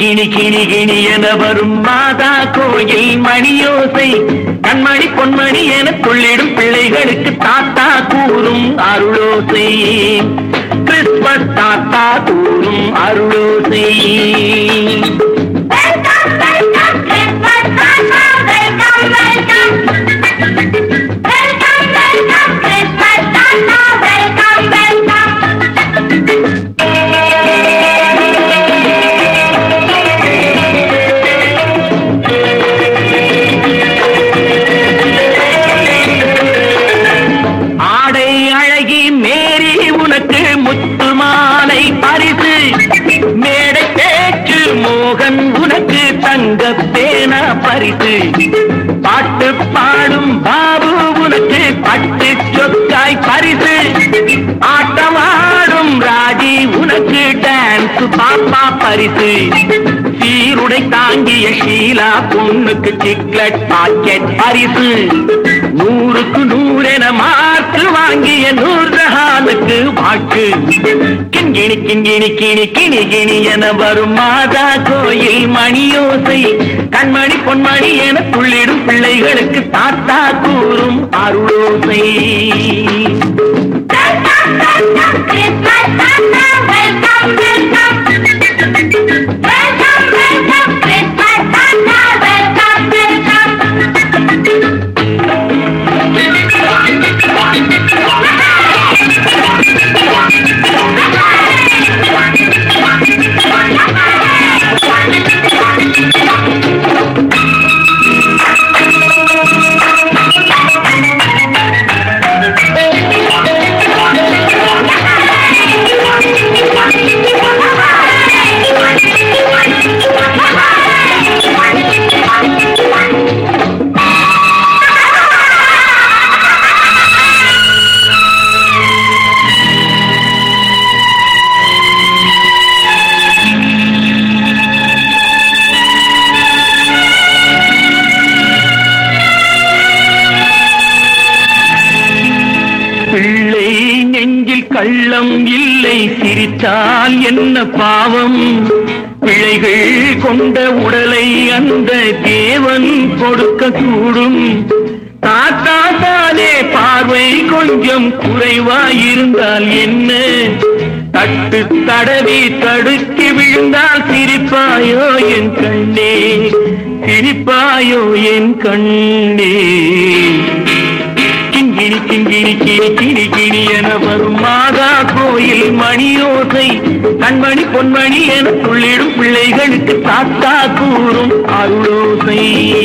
கிணி கிணி கிணி என வரும் மாதா கோயில் மணியோசை கண்மணி பொன்மணி என துள்ளிடும் பிள்ளைகளுக்கு தாத்தா கூறும் அருளோசை கிறிஸ்மஸ் தாத்தா கூறும் அருளோசை Welcome, welcome, Christmas Santa, welcome, welcome. Welcome, welcome, Christmas Santa, welcome, welcome. ஆடை அழகி மேரி உனக்கு முத்து மாலை பரிசு மேடை பேச்சு மோகன் உனக்கு தங்க பேன பரிசு பாட்டு பாடும் பாபு உனக்கு பட்டு சொக்காய் பரிசு ஆட்டமாடும் ராஜி உனக்கு டான்ஸ் பாப்பா பரிசு சீருடை தாங்கிய ஷீலா பொண்ணுக்கு சிக்லெட் பாக்கெட் பரிசு நூறுக்கு நூறென மாற்று வாங்கிய நூர்ஜஹானுக்கு வாக்கு கிண்கிணி கிண்கிணி கிணி கிணி கிணி என வரும் மாதா கோயில் மணியோசை கண்மணி பொன்மணி என துள்ளிடும் பிள்ளைகளுக்கு தாத்தா கூறும் அருளோசை Welcome, welcome, Christmas Santa, welcome, welcome. Welcome, welcome, Christmas Santa, welcome, பிள்ளை நெஞ்சில் கள்ளம் இல்லை சிரித்தால் என்ன பாவம் பிழைகள் கொண்ட உடலை அந்த தேவன் கொடுக்க கூடும் தாத்தா தானே பார்வை கொஞ்சம் குறைவாயிருந்தால் என்ன தட்டு தடவி தடுக்கி விழுந்தால் சிரிப்பாயோ என் கண்ணே சிரிப்பாயோ என் கண்ணே கிங்கிணி கிங்கிணி கிணி கிணி கிணி என வரும் மாதா கோயில் மணியோசை கண்மணி பொன்மணி என துள்ளிடும் பிள்ளைகளுக்கு தாத்தா கூறும் அருளோசை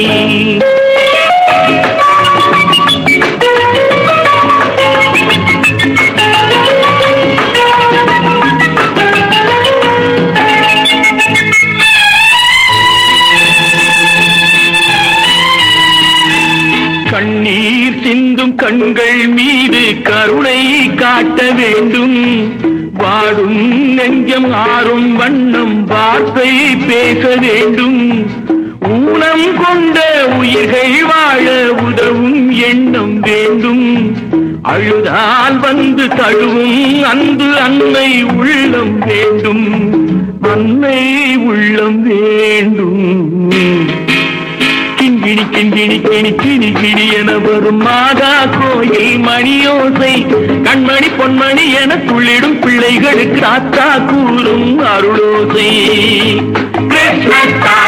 கண்ணீர் சிந்தும் கண்கள் மீது கருணை காட்ட வேண்டும் வாடும் நெஞ்சம் ஆறும் வண்ணம் வார்த்தை பேச வேண்டும் ஊனம் கொண்ட உயிர்கள் வாழ உதவும் எண்ணம் வேண்டும் அழுதால் வந்து தழுவும் அன்பு அன்னை உள்ளம் வேண்டும் அன்னை உள்ளம் வேண்டும் கிண்கிணி கிண்கிணி கிணி கிணி கிணி என வரும் மாதா கோயில் மணியோசை கண்மணி பொன்மணி என துள்ளிடும் பிள்ளைகளுக்கு தாத்தா கூறும் அருளோசை கிறிஸ்மஸ்